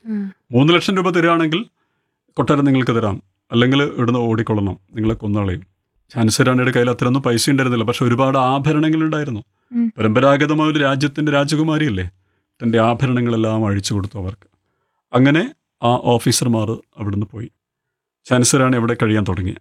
ഉം. മൂന്ന് ലക്ഷം രൂപ തരികയാണെങ്കിൽ കൊട്ടാരം നിങ്ങൾക്ക് തരാം അല്ലെങ്കിൽ ഇവിടുന്ന് ഓടിക്കൊള്ളണം നിങ്ങളെ കൊന്നളയും ഝാൻസി റാണിയുടെ കയ്യിൽ അത്രയൊന്നും പൈസ ഉണ്ടായിരുന്നില്ല പക്ഷെ ഒരുപാട് ആഭരണങ്ങൾ ഉണ്ടായിരുന്നു ഉം. പരമ്പരാഗതമായ ഒരു രാജ്യത്തിന്റെ രാജകുമാരിയല്ലേ തന്റെ ആഭരണങ്ങളെല്ലാം അഴിച്ചു കൊടുത്തു അവർക്ക് അങ്ങനെ ആ ഓഫീസർമാർ അവിടുന്ന് പോയി ഝാൻസി റാണി അവിടെ കഴിയാൻ തുടങ്ങി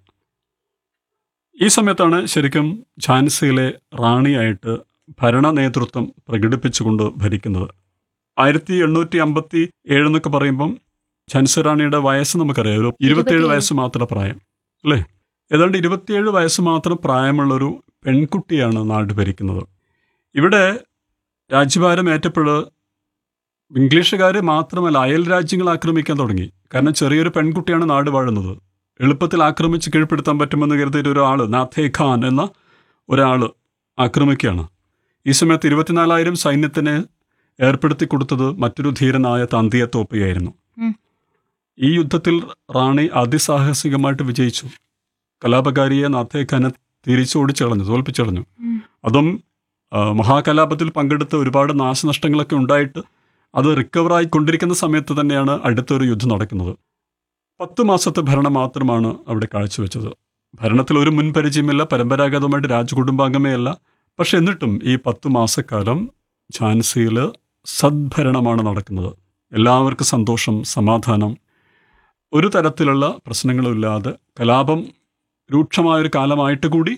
ഈ സമയത്താണ് ശരിക്കും ഝാൻസിയിലെ റാണിയായിട്ട് ഭരണ നേതൃത്വം പ്രകടിപ്പിച്ചുകൊണ്ട് ഭരിക്കുന്നത് ആയിരത്തി എണ്ണൂറ്റി അമ്പത്തി ഏഴ് എന്നൊക്കെ പറയുമ്പം ഝാൻസി റാണിയുടെ വയസ്സ് നമുക്കറിയാം ഒരു ഇരുപത്തിയേഴ് ഇരുപത്തിയേഴ്. വയസ്സ് മാത്രം പ്രായം അല്ലേ ഏതാണ്ട് ഇരുപത്തിയേഴ് വയസ്സ് മാത്രം പ്രായമുള്ളൊരു പെൺകുട്ടിയാണ് നാട് ഭരിക്കുന്നത് ഇവിടെ രാജ്യഭാരം ഏറ്റപ്പോൾ ഇംഗ്ലീഷുകാർ മാത്രമല്ല അയൽ രാജ്യങ്ങൾ ആക്രമിക്കാൻ തുടങ്ങി കാരണം ചെറിയൊരു പെൺകുട്ടിയാണ് നാട് വാഴുന്നത് എളുപ്പത്തിൽ ആക്രമിച്ച് കീഴ്പ്പെടുത്താൻ പറ്റുമെന്ന് കരുതിയിട്ട് ഒരാൾ നാഥേ ഖാൻ എന്ന ഒരാൾ ആക്രമിക്കുകയാണ് ഈ സമയത്ത് ഇരുപത്തിനാലായിരം സൈന്യത്തിന് ഏർപ്പെടുത്തി കൊടുത്തത് മറ്റൊരു ധീരനായ തന്തിയ തോപ്പയായിരുന്നു ഉം. ഈ യുദ്ധത്തിൽ റാണി അതിസാഹസികമായിട്ട് വിജയിച്ചു കലാപകാരിയെ നാഥേ ഖാനെ തിരിച്ചോടിച്ചു കളഞ്ഞു തോൽപ്പിച്ചു കളഞ്ഞു ഉം. അതും ആ, മഹാകലാപത്തിൽ പങ്കെടുത്ത് ഒരുപാട് നാശനഷ്ടങ്ങളൊക്കെ ഉണ്ടായിട്ട് അത് റിക്കവറായി കൊണ്ടിരിക്കുന്ന സമയത്ത് തന്നെയാണ് അടുത്തൊരു യുദ്ധം നടക്കുന്നത് പത്ത് മാസത്തെ ഭരണം മാത്രമാണ് അവിടെ കാഴ്ചവെച്ചത് ഭരണത്തിൽ ഒരു മുൻപരിചയമില്ല പരമ്പരാഗതമായിട്ട് രാജകുടുംബാംഗമേ അല്ല പക്ഷെ എന്നിട്ടും ഈ പത്ത് മാസക്കാലം ഝാൻസിയിൽ സദ്ഭരണമാണ് നടക്കുന്നത് എല്ലാവർക്കും സന്തോഷം സമാധാനം ഒരു തരത്തിലുള്ള പ്രശ്നങ്ങളും ഇല്ലാതെ കലാപം രൂക്ഷമായൊരു കാലമായിട്ട് കൂടി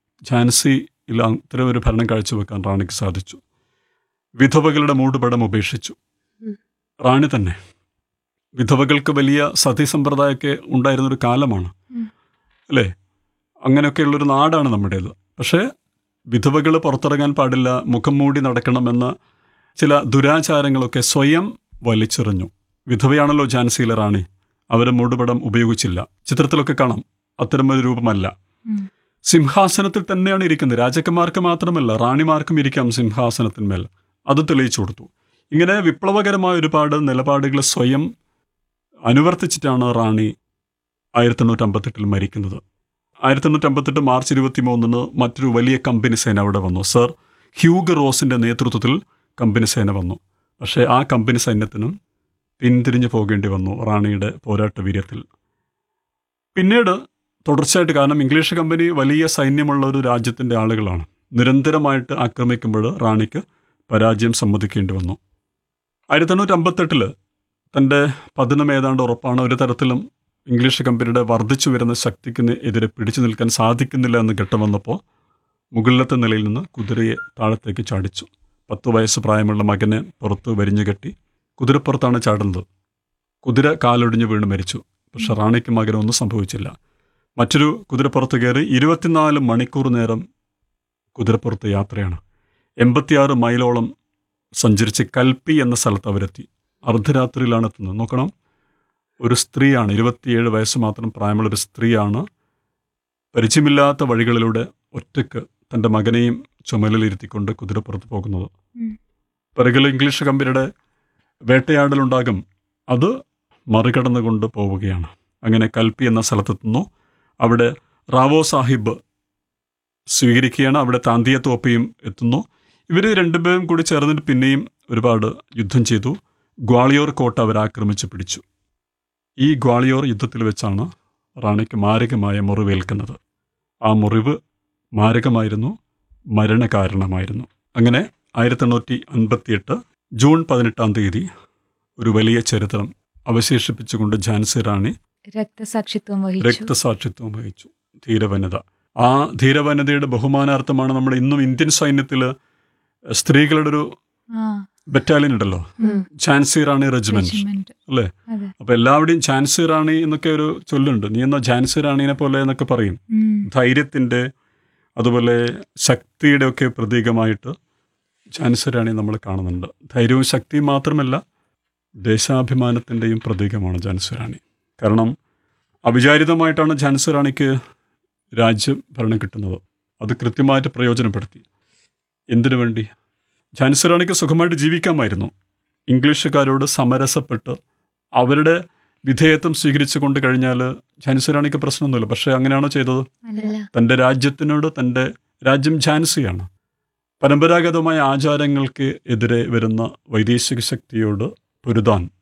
ഝാൻസിയിൽ ഇത്തരം ഒരു ഭരണം കാഴ്ചവെക്കാൻ റാണിക്ക് സാധിച്ചു വിധവകളുടെ മൂടുപടം ഉപേക്ഷിച്ചു ഉം. റാണി തന്നെ വിധവകൾക്ക് വലിയ സതി സമ്പ്രദായമൊക്കെ ഉണ്ടായിരുന്ന ഒരു കാലമാണ് ഉം. അല്ലേ അങ്ങനെയൊക്കെയുള്ളൊരു നാടാണ് നമ്മുടേത് പക്ഷേ വിധവകൾ പുറത്തിറങ്ങാൻ പാടില്ല മുഖം മൂടി നടക്കണമെന്ന ചില ദുരാചാരങ്ങളൊക്കെ സ്വയം വലിച്ചെറിഞ്ഞു വിധവയാണല്ലോ ഝാൻസിയിലെ റാണി അവരെ മൂടുപടം ഉപയോഗിച്ചില്ല ചിത്രത്തിലൊക്കെ കാണാം അത്തരമൊരു രൂപമല്ല ഉം. സിംഹാസനത്തിൽ തന്നെയാണ് ഇരിക്കുന്നത് രാജകുമാർക്ക് മാത്രമല്ല റാണിമാർക്കും ഇരിക്കാം സിംഹാസനത്തിന്മേൽ അത് തെളിയിച്ചു കൊടുത്തു ഇങ്ങനെ വിപ്ലവകരമായ ഒരുപാട് നിലപാടുകൾ സ്വയം അനുവർത്തിച്ചിട്ടാണ് റാണി ആയിരത്തി എണ്ണൂറ്റി അമ്പത്തെട്ടിൽ മരിക്കുന്നത് ആയിരത്തി എണ്ണൂറ്റി അമ്പത്തെട്ട് മാർച്ച് ഇരുപത്തി മൂന്നിന് മറ്റൊരു വലിയ കമ്പനി സേന അവിടെ വന്നു സർ ഹ്യൂഗ് റോസിന്റെ നേതൃത്വത്തിൽ കമ്പനി സേന വന്നു പക്ഷേ ആ കമ്പനി സൈന്യത്തിനും പിന്തിരിഞ്ഞു പോകേണ്ടി വന്നു റാണിയുടെ പോരാട്ട വീര്യത്തിൽ പിന്നീട് തുടർച്ചയായിട്ട് കാരണം ഇംഗ്ലീഷ് കമ്പനി വലിയ സൈന്യമുള്ള ഒരു രാജ്യത്തിൻ്റെ ആളുകളാണ് നിരന്തരമായിട്ട് ആക്രമിക്കുമ്പോൾ റാണിക്ക് പരാജയം സമ്മതിക്കേണ്ടി വന്നു ആയിരത്തി എണ്ണൂറ്റി അമ്പത്തെട്ടില് തൻ്റെ പതനം ഏതാണ്ട് ഉറപ്പാണ് ഒരു തരത്തിലും ഇംഗ്ലീഷ് കമ്പനിയുടെ വർദ്ധിച്ചു വരുന്ന ശക്തിക്ക് എതിരെ പിടിച്ചു നിൽക്കാൻ സാധിക്കുന്നില്ല എന്ന് ഘട്ടം വന്നപ്പോൾ മുകളിലത്തെ നിലയിൽ നിന്ന് കുതിരയെ താഴത്തേക്ക് ചാടിച്ചു പത്ത് വയസ്സ് പ്രായമുള്ള മകനെ പുറത്ത് വരിഞ്ഞു കെട്ടി കുതിരപ്പുറത്താണ് ചാടുന്നത് കുതിര കാലൊടിഞ്ഞ് വീണ് മരിച്ചു പക്ഷെ റാണിക്ക് മകനൊന്നും സംഭവിച്ചില്ല മറ്റൊരു കുതിരപ്പുറത്ത് കയറി ഇരുപത്തിനാല് മണിക്കൂർ നേരം കുതിരപ്പുറത്ത് യാത്രയാണ് എൺപത്തിയാറ് മൈലോളം സഞ്ചരിച്ച് കൽപ്പി എന്ന സ്ഥലത്ത് അവരെത്തി അർദ്ധരാത്രിയിലാണ് എത്തുന്നത് നോക്കണം ഒരു സ്ത്രീയാണ് ഇരുപത്തിയേഴ് വയസ്സ് മാത്രം പ്രായമുള്ള ഒരു സ്ത്രീയാണ് പരിചയമില്ലാത്ത വഴികളിലൂടെ ഒറ്റയ്ക്ക് തൻ്റെ മകനെയും ചുമലിലിരുത്തിക്കൊണ്ട് കുതിരപ്പുറത്ത് പോകുന്നത് ഉം. പിറകിൽ ഇംഗ്ലീഷ് കമ്പനിയുടെ വേട്ടയാടലുണ്ടാകും അത് മറികടന്നുകൊണ്ട് പോവുകയാണ് അങ്ങനെ കൽപ്പി എന്ന സ്ഥലത്തെത്തുന്നു അവിടെ റാവോ സാഹിബ് സ്വീകരിക്കുകയാണ് അവിടെ താന്തിയ തോപ്പയും എത്തുന്നു ഇവർ രണ്ടുപേരും കൂടി ചേർന്നിട്ട് പിന്നെയും ഒരുപാട് യുദ്ധം ചെയ്തു ഗ്വാളിയോർ കോട്ട അവർ ആക്രമിച്ച് പിടിച്ചു ഈ ഗ്വാളിയോർ യുദ്ധത്തിൽ വെച്ചാണ് റാണിക്ക് മാരകമായ മുറിവേൽക്കുന്നത് ആ മുറിവ് മാരകമായിരുന്നു മരണകാരണമായിരുന്നു അങ്ങനെ ആയിരത്തി എണ്ണൂറ്റി അൻപത്തിയെട്ട് ജൂൺ പതിനെട്ടാം തീയതി ഒരു വലിയ ചരിത്രം അവശേഷിപ്പിച്ചുകൊണ്ട് ഝാൻസി റാണി രക്തസാക്ഷിത്വം വഹിച്ചു രക്തസാക്ഷിത്വം വഹിച്ചു ധീരവനിത ആ ധീരവനിതയുടെ ബഹുമാനാർത്ഥമാണ് നമ്മുടെ ഇന്നും ഇന്ത്യൻ സൈന്യത്തിൽ സ്ത്രീകളുടെ ഒരു ആ ബറ്റാലിയൻ ഉണ്ടല്ലോ ഉം. ഝാൻസി റാണി റെജിമെന്റ് റെജിമെന്റ് അല്ലേ അതെ അപ്പൊ എല്ലാവരുടെയും ഝാൻസി റാണി എന്നൊക്കെ ഒരു ചൊല്ലുണ്ട് നീ എന്നാ ഝാൻസി റാണീനെ പോലെ എന്നൊക്കെ പറയും ഉം. ധൈര്യത്തിന്റെ അതുപോലെ ശക്തിയുടെ ഒക്കെ പ്രതീകമായിട്ട് ഝാൻസി റാണി നമ്മൾ കാണുന്നുണ്ട് ധൈര്യവും ശക്തിയും മാത്രമല്ല ദേശാഭിമാനത്തിൻ്റെയും പ്രതീകമാണ് ഝാൻസി റാണി കാരണം അവിചാരിതമായിട്ടാണ് ഝാൻസി റാണിക്ക് രാജ്യം ഭരണം കിട്ടുന്നത് അത് കൃത്യമായിട്ട് പ്രയോജനപ്പെടുത്തി എന്തിനു വേണ്ടി ഝാൻസി റാണിക്ക് സുഖമായിട്ട് ജീവിക്കാമായിരുന്നു ഇംഗ്ലീഷുകാരോട് സമരസപ്പെട്ട് അവരുടെ വിധേയത്വം സ്വീകരിച്ചു കൊണ്ട് കഴിഞ്ഞാൽ ഝാൻസി റാണിക്ക് പ്രശ്നമൊന്നുമില്ല പക്ഷേ അങ്ങനെയാണോ ചെയ്തത് അല്ല തൻ്റെ രാജ്യത്തിനോട് തൻ്റെ രാജ്യം ഝാൻസിയാണ് പരമ്പരാഗതമായ ആചാരങ്ങൾക്ക് എതിരെ വരുന്ന വൈദേശിക ശക്തിയോട് പൊരുതാൻ